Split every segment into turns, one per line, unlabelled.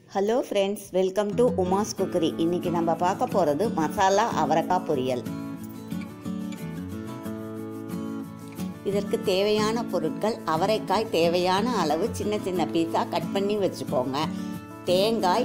hello friends welcome to Uma's cookery இன்னைக்கு நம்ம பார்க்க போகிறது மசாலா அவரைக்காய் பொரியல் இதற்கு தேவையான பொருட்கள் அவரைக்காய் தேவையான அளவு சின்ன சின்ன பீஸாக கட் பண்ணி வச்சுக்கோங்க தேங்காய்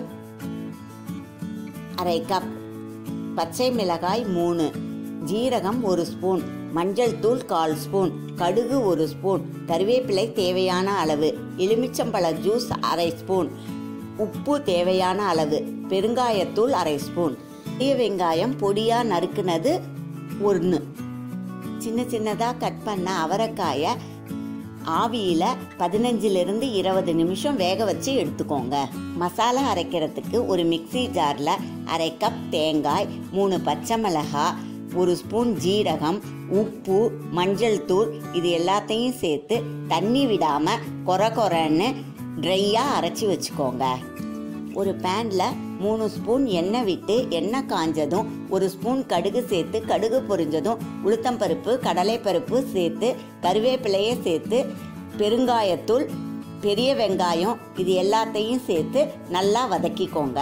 அரை கப் பச்சை மிளகாய் மூணு ஜீரகம் ஒரு ஸ்பூன் மஞ்சள் தூள் கால் ஸ்பூன் கடுகு ஒரு ஸ்பூன் கருவேப்பிலை தேவையான அளவு எலுமிச்சம்பழ ஜூஸ் அரை ஸ்பூன் உப்பு தேவையான அளவு பெருங்காயத்தூள் அரை ஸ்பூன் பெரிய வெங்காயம் பொடியாக நறுக்குனது ஒன்று சின்ன சின்னதாக கட் பண்ண அவரைக்காயை ஆவியில் பதினஞ்சிலிருந்து இருபது நிமிஷம் வேக வச்சு எடுத்துக்கோங்க மசாலா அரைக்கிறதுக்கு ஒரு மிக்ஸி ஜாரில் அரை கப் தேங்காய் மூணு பச்சை மிளகாய் ஒரு ஸ்பூன் ஜீரகம் உப்பு மஞ்சள் தூள் இது எல்லாத்தையும் சேர்த்து தண்ணி விடாமல் கொர கொரன்னு ட்ரையாக அரைச்சி வச்சுக்கோங்க ஒரு பேனில் மூணு ஸ்பூன் எண்ணெய் விட்டு எண்ணெய் காஞ்சதும் ஒரு ஸ்பூன் கடுகு சேர்த்து கடுகு பொரிஞ்சதும் உளுத்தம்பருப்பு கடலைப்பருப்பு சேர்த்து கருவேப்பிலையை சேர்த்து பெருங்காயத்தூள் பெரிய வெங்காயம் இது எல்லாத்தையும் சேர்த்து நல்லா வதக்கிக்கோங்க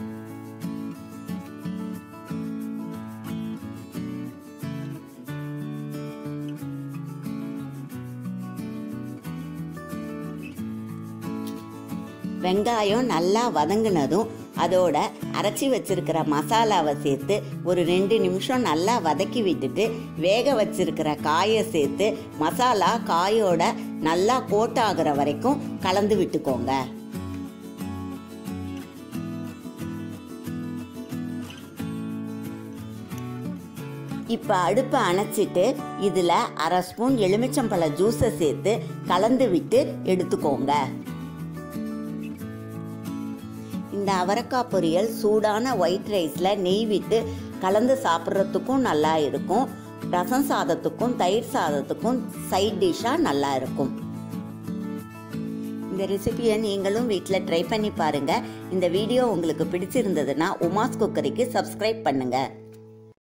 வெங்காயம் நல்லா வதங்கினதும் அதோட அரைச்சி வச்சிருக்கிற மசாலாவை சேர்த்து ஒரு ரெண்டு நிமிஷம் நல்லா வதக்கி விட்டுட்டு வேக வச்சிருக்கிற காயை சேர்த்து மசாலா காயோட நல்லா கோட் ஆகுற வரைக்கும் கலந்து விட்டுக்கோங்க இப்போ அடுப்பை அணைச்சிட்டு இதில் அரை ஸ்பூன் எலுமிச்சம்பழ ஜூஸை சேர்த்து கலந்து விட்டு எடுத்துக்கோங்க இந்த அவரைக்காய் பொரியல் சூடான ஒயிட் ரைஸில் நெய் விட்டு கலந்து சாப்பிட்றதுக்கும் நல்லா இருக்கும் ரசம் சாதத்துக்கும் தயிர் சாதத்துக்கும் சைட் டிஷ்ஷாக நல்லா இருக்கும் இந்த ரெசிபியை நீங்களும் வீட்டில் ட்ரை பண்ணி பாருங்கள் இந்த வீடியோ உங்களுக்கு பிடிச்சிருந்ததுன்னா உமாஸ் குக்கரிக்கு சப்ஸ்கிரைப் பண்ணுங்கள்